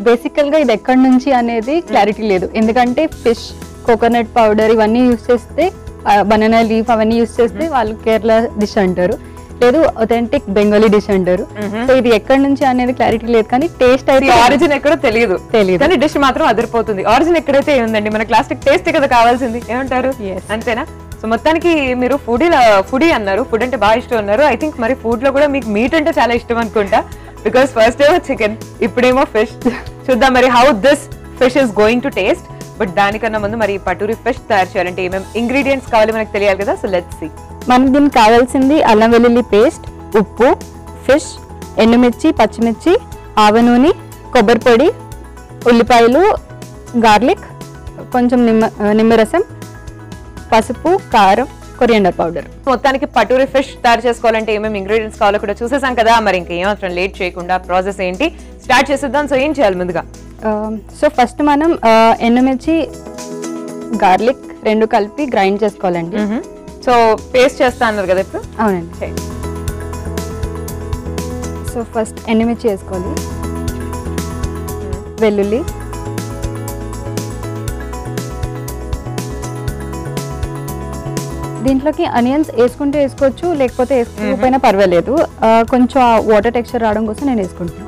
బేసికల్ గా ఇది ఎక్కడి నుంచి అనేది క్లారిటీ లేదు ఎందుకంటే ఫిష్ కోకోనట్ పౌడర్ ఇవన్నీ యూస్ చేస్తే బనానా లీఫ్ అవన్నీ యూస్ చేస్తే వాళ్ళు కేరళ డిష్ అంటారు లేదు ఒథెంటిక్ బెంగాలీ డిష్ అంటారు సో ఇది ఎక్కడి నుంచి అనేది క్లారిటీ లేదు కానీ టేస్ట్ అయితే ఆరిజిన్ ఎక్కడో తెలియదు తెలీదు. కానీ డిష్ మాత్రం అదిరిపోతుంది ఆరిజిన్ ఎక్కడైతే ఉందండి మన క్లాసిక్ టేస్ట్ కదా కావాల్సింది ఏమంటారు Yes. అంతేనా సో మొత్తానికి మీరు ఫుడీ ఫుడీ అన్నారు ఫుడ్ అంటే బాగా ఇష్టం అన్నారు ఐ థింక్ మరి ఫుడ్ లో కూడా మీకు మీట్ అంటే చాలా ఇష్టం అనుకుంటా బికాస్ ఫస్ట్ ఏమో చికెన్ ఇప్పుడేమో ఫిష్ చూద్దాం మరి how this fish is going to taste but దానికన్నా ముందు మరి పటూరి ఫిష్ తయారు చేయాలంటే ఏమేమి ఇంగ్రీడియంట్స్ కావాలి మనకు తెలియాలి కదా సో లెట్స్ సి మనకి దీనికి కావాల్సింది అల్లం వెల్లుల్లి పేస్ట్ ఉప్పు ఫిష్ ఎండుమిర్చి పచ్చిమిర్చి ఆవ నూనె కొబ్బరి పొడి ఉల్లిపాయలు గార్లిక్ కొంచెం నిమ్మ ఆ, నిమ్మరసం పసుపు కారం కొరియండర్ పౌడర్ మొత్తానికి పటూరి ఫిష్ తయారు చేసుకోవాలంటే ఏమేమి ఇంగ్రీడియంట్స్ కావాలో కూడా చూసేసాం కదా మరి ఇంకా ఏమాత్రం లేట్ చేయకుండా ప్రాసెస్ ఏంటి స్టార్ట్ చేసేద్దాం సో ఏం చేయాలి ముందుగా సో ఫస్ట్ మనం ఆ, ఎండుమిర్చి గార్లిక్ రెండు కలిపి గ్రైండ్ చేసుకోవాలండి సో పేస్ట్ చేస్తా అన్నారు కదా ఇప్పుడు అవునండి చేయండి. సో ఫస్ట్ ఎండుమిర్చి వేసుకోవాలి వెల్లుల్లి దీంట్లోకి అనియన్స్ వేసుకుంటే వేసుకోవచ్చు లేకపోతే వేసుకోకపోయినా పర్వాలేదు ఆ, కొంచెం వాటర్ టెక్స్చర్ రావడం కోసం నేను వేసుకుంటాను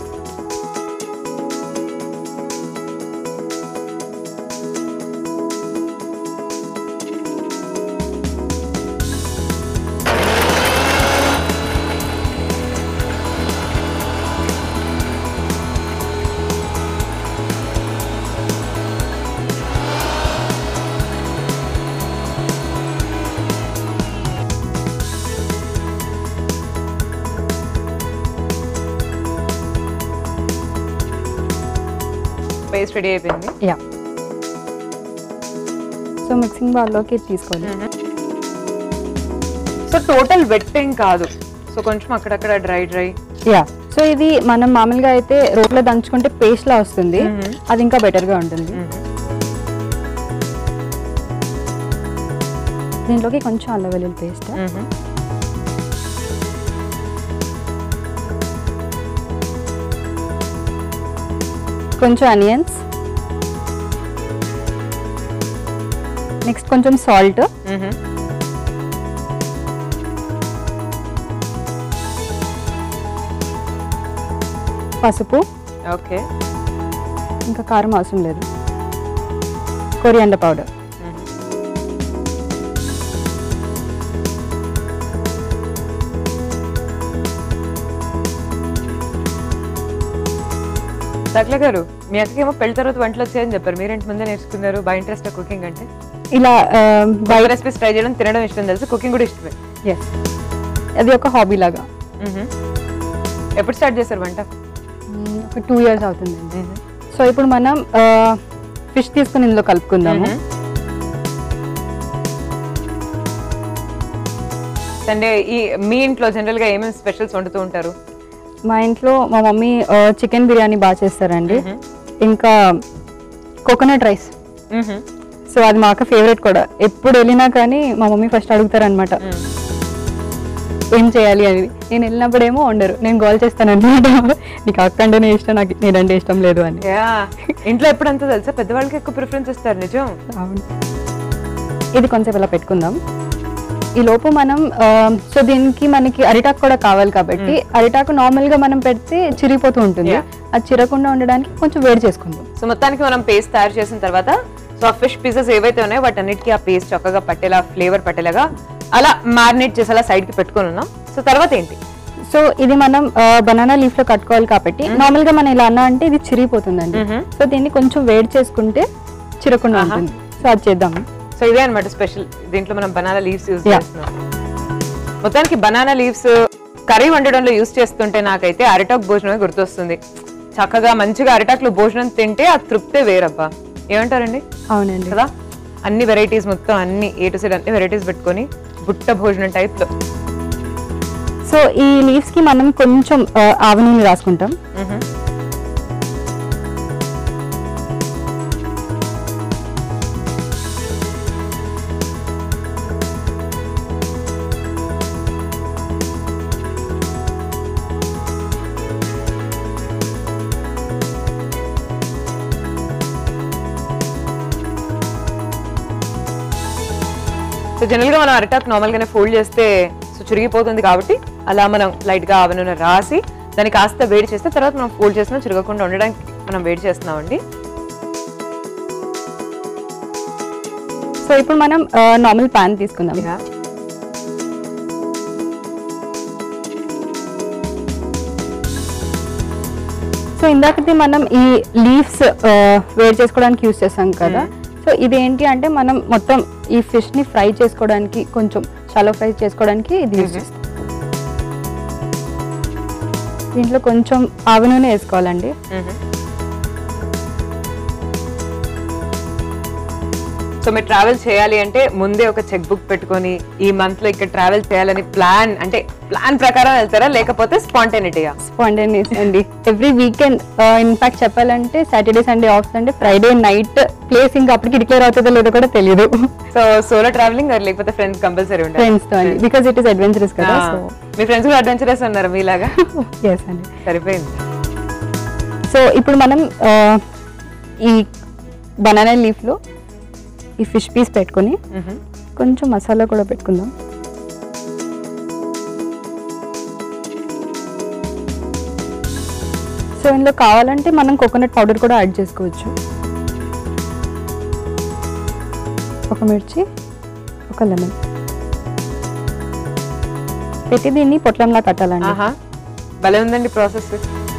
పేస్ట్ రెడీ అయిపోయింది యా సో మిక్సింగ్ బౌల్లోకి తీసుకోవాలి సో టోటల్ వెట్టింగ్ కాదు సో కొంచెం అక్కడక్కడ డ్రై డ్రై యా సో ఇది మనం మామూలుగా అయితే రోట్లో దంచుకుంటే పేస్ట్ లా వస్తుంది అది ఇంకా బెటర్ గా ఉంటుంది దీంట్లోకి కొంచెం అల్లం వెల్లుల్లి పేస్ట్ కొంచెం అనియన్స్ నెక్స్ట్ కొంచెం సాల్ట్ పసుపు ఓకే ఇంకా కారం అవసరం లేదు కొరియాండర్ పౌడర్ సక్ల గారు మీ అక్కకేమో పెళ్లి తర్వాత వంటలు వచ్చాయని చెప్పారు మీరేంటి ముందే నేర్చుకున్నారు బాగా ఇంట్రెస్ట్ కుకింగ్ అంటే ఇలా బయట రెసిపీస్ ట్రై చేయడం తినడం ఇష్టం తెలుసు కుకింగ్ కూడా ఇష్టమే ఎస్ అది ఒక హాబీ లాగా మ్మ్. ఎప్పుడు స్టార్ట్ చేశారు వంట మ్మ్, ఒక టూ ఇయర్స్ అవుతుందండి సో ఇప్పుడు మనం ఫిష్ తీసుకుని ఇందులో కలుపుకుందాము సండే ఈ మీ ఇంట్లో జనరల్ గా ఏమేమి స్పెషల్స్ వండుతూ ఉంటారు మా ఇంట్లో మా మమ్మీ చికెన్ బిర్యానీ బాగా చేస్తారండి ఇంకా కోకోనట్ రైస్ సో అది మాకు ఫేవరెట్ కూడా ఎప్పుడు వెళ్ళినా కానీ మా మమ్మీ ఫస్ట్ అడుగుతారనమాట ఏం చేయాలి అని నేను వెళ్ళినప్పుడేమో వండరు నేను గోల్ చేస్తాను అనమాట నీకు అక్క అంటేనే ఇష్టం నాకు నేనంటే ఇష్టం లేదు అని యా ఇంట్లో ఎప్పుడు అంతా తెలుసా పెద్దవాళ్ళకి ఎక్కువ ప్రిఫరెన్స్ ఇస్తారు నిజం అవును ఇది కొంచెం ఇలా పెట్టుకుందాం ఈ లోపు మనం ఆ, సో దీనికి మనకి అరిటాకు కూడా కావాలి కాబట్టి అరిటాకు నార్మల్ గా మనం పెడితే చిరిగిపోతూ ఉంటుంది Yeah. అది చిరగకుండా ఉండడానికి కొంచెం వేడి చేసుకుందాం సో మొత్తానికి మనం పేస్ట్ తయారు చేసిన తర్వాత సో ఆ ఫిష్ పీసెస్ ఏవైతే ఉన్నాయో వాటన్నిటికీ ఆ పేస్ట్ చక్కగా పట్టేలా ఫ్లేవర్ పట్టేలాగా అలా మ్యారినేట్ చేసేలా సైడ్ కి పెట్టుకొని ఉన్నాం సో తర్వాత ఏంటి సో ఇది మనం బనానా లీఫ్ లో కట్టుకోవాలి కాబట్టి నార్మల్ గా మనం ఇలా అన్నా అంటే ఇది చిరిగిపోతుందండి Mhm. సో దీన్ని కొంచెం వేడి చేసుకుంటే చిరగకుండా ఉంటుంది సో అది చేద్దాం సో ఇదే అనమాట స్పెషల్ దీంట్లో మనం బనానా లీవ్స్ యూజ్ Yeah. చేస్తున్నాం మొత్తానికి బనానా లీవ్స్ కర్రీ వండడంలో యూజ్ చేస్తుంటే నాకైతే అరిటాక్ భోజనమే గుర్తొస్తుంది చక్కగా మంచిగా అరిటాకులో భోజనం తింటే ఆ తృప్తే వేరబ్బా ఏమంటారండి అవునండి కదా అన్ని వెరైటీస్ మొత్తం అన్ని ఏ టు సైడ్ అన్ని వెరైటీస్ పెట్టుకొని బుట్ట భోజనం టైప్ లో సో ఈ లీవ్స్ కి మనం కొంచెం ఆ, ఆవ నూనె రాసుకుంటాం మ్హూ. జనరల్ గా మనం అరిటాక్ నార్మల్ గానే ఫోల్డ్ చేస్తే సో చిరిగిపోతుంది కాబట్టి అలా మనం లైట్ గా ఆవ నూనె రాసి దాన్ని కాస్త వేడి చేస్తే తర్వాత మనం ఫోల్డ్ చేసినా చిరగకుండా ఉండడానికి మనం వేడి చేస్తున్నామండి సో ఇప్పుడు మనం నార్మల్ పాన్ తీసుకుందాం సో ఇందాకది మనం ఈ లీవ్స్ వేడి చేసుకోవడానికి యూస్ చేస్తాం కదా సో ఇదేంటి అంటే మనం మొత్తం ఈ ఫిష్ ని ఫ్రై చేసుకోవడానికి కొంచెం షాలో ఫ్రై చేసుకోవడానికి ఇది యూస్ చేస్తాం దీంట్లో కొంచెం ఆవ నూనె వేసుకోవాలండి సో మీరు ట్రావెల్ చేయాలి అంటే ముందే ఒక చెక్ బుక్ పెట్టుకొని ఈ మంత్ లో ఇక్కడ ట్రావెల్ చేయాలని ప్లాన్ అంటే ప్లాన్ ప్రకారం వెళ్తారా లేకపోతే స్పాంటేనిటీగా స్పాంటేనియస్ అండి ఎవ్రీ వీకెండ్ ఇన్ఫాక్ట్ చెప్పాలంటే Saturday Sunday off Sunday Friday night place ఇంకా అప్పటికి డిక్లేర్ అవుతుందో లేదో కూడా తెలియదు సో సోలో ట్రావెలింగ్ లేకపోతే ఫ్రెండ్స్ కంపల్సరీ ఉంటారు ఫ్రెండ్స్ తో అండి బికాస్ ఇట్ ఇస్ అడ్వెంచరస్ కదా సో మీ ఫ్రెండ్స్ కూడా అడ్వెంచరస్ ఉన్నారు మీలాగా ఎస్ అండి సరిపోయింది సో ఇప్పుడు మనం uh, ఈ బనానా లీఫ్లో ఈ ఫిష్ పీస్ పెట్టుకొని కొంచెం మసాలా కూడా పెట్టుకుందాం సో ఇందులో కావాలంటే మనం కోకోనట్ పౌడర్ కూడా యాడ్ చేసుకోవచ్చు ఒక మిర్చి ఒక లెమన్ పెట్టి దీన్ని పొట్లంలా కట్టాలండి ఆహా భలే ఉందండి ప్రాసెస్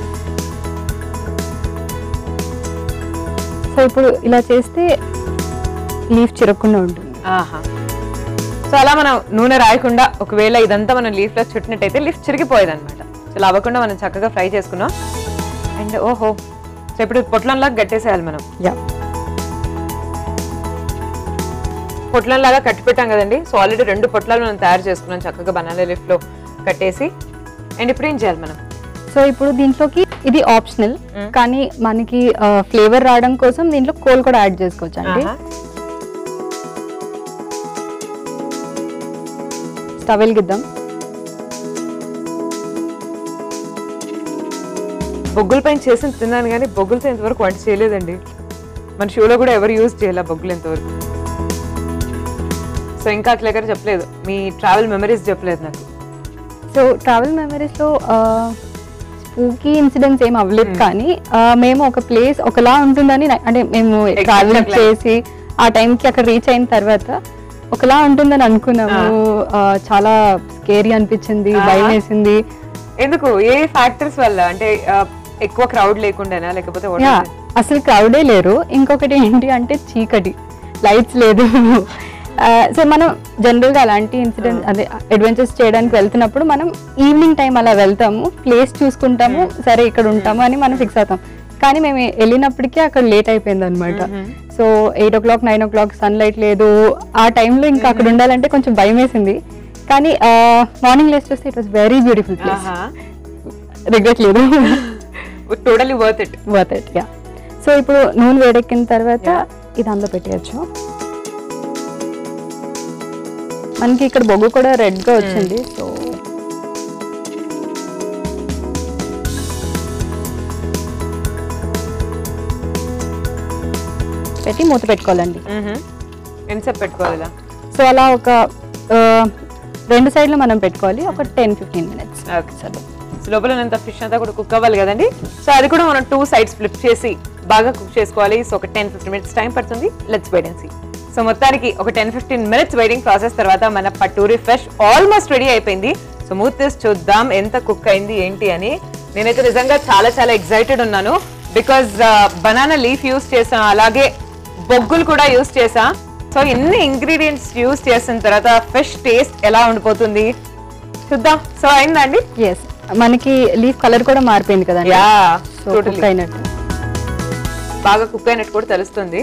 సో ఇప్పుడు ఇలా చేస్తే లీఫ్ చిరగకుండా ఉంటుంది ఆహా సో అలా మనం నూనె రాయకుండా ఒకవేళ ఇదంతా మనం లీఫ్ లో చుట్టినట్టయితే లీఫ్ చిరిగిపోయేది అనమాట సో అలా అవ్వకుండా మనం చక్కగా ఫ్రై చేసుకున్నాం అండ్ ఓహో సో ఇప్పుడు పొట్లంలా కట్టేసేయాలి మనం యా పొట్లంలాగా కట్టి పెట్టాం కదండి సో ఆల్రెడీ రెండు పొట్లాలు మనం తయారు చేసుకున్నాం చక్కగా బనానా లీఫ్ లో కట్టేసి అండ్ ఇప్పుడు ఏం చేయాలి మనం సో ఇప్పుడు దీంట్లోకి ఇది ఆప్షనల్ కానీ మనకి ఫ్లేవర్ రావడం కోసం దీంట్లో కోల్ కూడా యాడ్ చేసుకోవచ్చు అండి ఆహా. స్టవ్ వెలిగిద్దాం బొగ్గుల పైన చేసి తిన్నాను కానీ బొగ్గులతో ఇంతవరకు వంట చేయలేదండి మన షోలో కూడా ఎవరు యూజ్ చేయాలి బొగ్గులు ఇంతవరకు సో ఇంకా అట్లా ఎక్కడ చెప్పలేదు మీ ట్రావెల్ మెమరీస్ చెప్పలేదు నాకు సో ట్రావెల్ మెమరీస్లో స్పూకీ ఇన్సిడెంట్స్ ఏం అవ్వలేదు కానీ ఆ, మేము ఒక ప్లేస్ ఒకలా ఉంటుందని నా- అంటే మేము ట్రావెల్ చెప్పలేదు. చేసి ఆ టైంకి అక్కడ రీచ్ అయిన తర్వాత ఒకలా ఉంటుందని అనుకున్నాము ఆ, చాలా స్కేరీ అనిపించింది ఆహా. భయం వేసింది ఎందుకు ఏ ఫ్యాక్టర్స్ వల్ల అంటే ఆ, ఎక్కువ క్రౌడ్ లేకుండానా లేకపోతే what యా is it? అసలు క్రౌడే లేరు ఇంకొకటి ఏంటి అంటే చీకటి లైట్స్ లేదు సో మనం జనరల్ గా అలాంటి ఇన్సిడెంట్ అదే అడ్వెంచర్స్ చేయడానికి వెళ్తున్నప్పుడు మనం ఈవినింగ్ టైం అలా వెళ్తాము ప్లేస్ చూసుకుంటాము సరే ఇక్కడ ఉంటాము అని మనం ఫిక్స్ అవుతాం కానీ మేము వెళ్ళినప్పటికీ అక్కడ లేట్ అయిపోయింది అనమాట so eight o'clock nine o'clock sunlight లేదు ఆ టైంలో ఇంకా అక్కడ ఉండాలంటే కొంచెం భయం వేసింది కానీ మార్నింగ్ లేస్ చూస్తే it was very beautiful place ఆహా రిగ్రెట్ లేదు totally worth it worth it yeah so ఇప్పుడు నూనె వేడెక్కిన తర్వాత ఇది అందులో పెట్టేయచ్చు మనకి ఇక్కడ బొగ్గు కూడా రెడ్ గా వచ్చింది సో పెట్టి మూత పెట్టుకోవాలండి ఎంతసేపు పెట్టుకోవాలి ఇలా సో అలా ఒక ఆ, రెండు సైడ్లు మనం పెట్టుకోవాలి ఒక టెన్ ఫిఫ్టీన్ మినిట్స్ ఓకే సరే సో లోపల అంత ఫిష్ అంతా కూడా కుక్ అవ్వాలి కదండి సో అది కూడా మనం టూ సైడ్స్ ఫ్లిప్ చేసి బాగా కుక్ చేసుకోవాలి సో ఒక టెన్ ఫిఫ్టీన్ మినిట్స్ టైం పడుతుంది let's wait and see so మొత్తానికి ఒక ten fifteen minutes waiting process తర్వాత మన పట్టూరి ఫిష్ ఆల్మోస్ట్ రెడీ అయిపోయింది సో మూత్ తీసి చూద్దాం ఎంత కుక్ అయింది ఏంటి అని నేనైతే నిజంగా చాలా చాలా ఎక్సైటెడ్ ఉన్నాను బికాజ్ బనానా లీఫ్ యూస్ చేసాం అలాగే బొగ్గులు కూడా యూస్ చేసా సో ఎన్ని ఇంగ్రీడియంట్స్ యూస్ చేసిన తర్వాత ఫిష్ టేస్ట్ ఎలా ఉండిపోతుంది చూద్దాం సో అయిందండి ఎస్ మనకి లీఫ్ కలర్ కూడా మారిపోయింది కదండి యా సో కుక్ అయినట్టు బాగా కుక్ అయినట్టు కూడా తెలుస్తుంది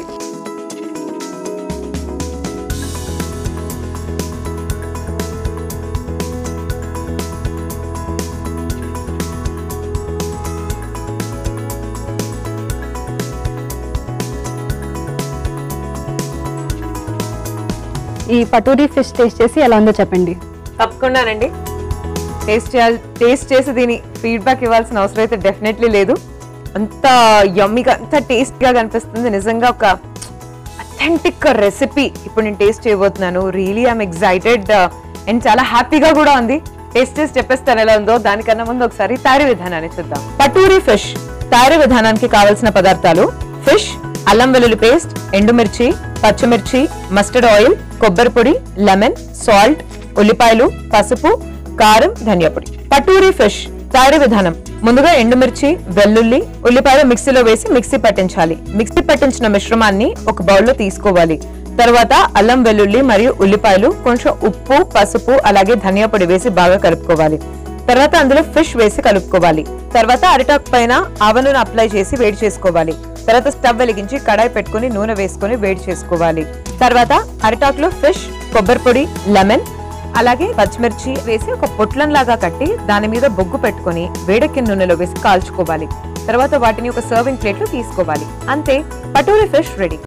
ఈ పటూరి ఫిష్ టేస్ట్ చేసి ఎలా ఉందో చెప్పండి తప్పకుండానండి టేస్ట్ చేయాలి టేస్ట్ చేసి దీని ఫీడ్బ్యాక్ ఇవ్వాల్సిన అవసరం అయితే డెఫినెట్లీ లేదు అంత యమ్మీగా అంత టేస్ట్గా కనిపిస్తుంది నిజంగా ఒక అథెంటిక్ రెసిపీ ఇప్పుడు నేను టేస్ట్ చేయబోతున్నాను రియలీ ఐఎమ్ ఎక్సైటెడ్ అండ్ చాలా హ్యాపీగా కూడా ఉంది టేస్ట్ చేసి చెప్పేస్తాను ఎలా ఉందో దానికన్నా ముందు ఒకసారి తయారీ విధానాన్ని చూద్దాం పటూరి ఫిష్ తయారీ విధానానికి కావాల్సిన పదార్థాలు ఫిష్ అల్లం వెల్లుల్లి పేస్ట్ ఎండుమిర్చి పచ్చిమిర్చి మస్టర్డ్ ఆయిల్ కొబ్బరి పొడి లెమన్ సాల్ట్ ఉల్లిపాయలు పసుపు కారం ధనియా పొడి పటూరి ఫిష్ తయారీ విధానం ముందుగా ఎండుమిర్చి వెల్లుల్లి ఉల్లిపాయలు మిక్సీలో వేసి మిక్సీ పట్టించాలి మిక్సీ పట్టించిన మిశ్రమాన్ని ఒక బౌల్లో తీసుకోవాలి తర్వాత అల్లం వెల్లుల్లి మరియు ఉల్లిపాయలు కొంచెం ఉప్పు పసుపు అలాగే ధనియా పొడి వేసి బాగా కలుపుకోవాలి తర్వాత అందులో ఫిష్ వేసి కలుపుకోవాలి తర్వాత అరిటాకు పైన ఆవనూనె అప్లై చేసి వేడి చేసుకోవాలి తర్వాత స్టవ్ వెలిగించి కడాయి పెట్టుకుని నూనె వేసుకొని వేడి చేసుకోవాలి తర్వాత అరిటాకులో ఫిష్ కొబ్బరి పొడి లెమన్ అలాగే పచ్చిమిర్చి వేసి ఒక పొట్లం లాగా కట్టి దాని మీద బొగ్గు పెట్టుకొని వేడెక్కిన నూనెలో వేసి కాల్చుకోవాలి తర్వాత వాటిని ఒక సర్వింగ్ ప్లేట్ లో తీసుకోవాలి అంతే పటోరీ ఫిష్ రెడీ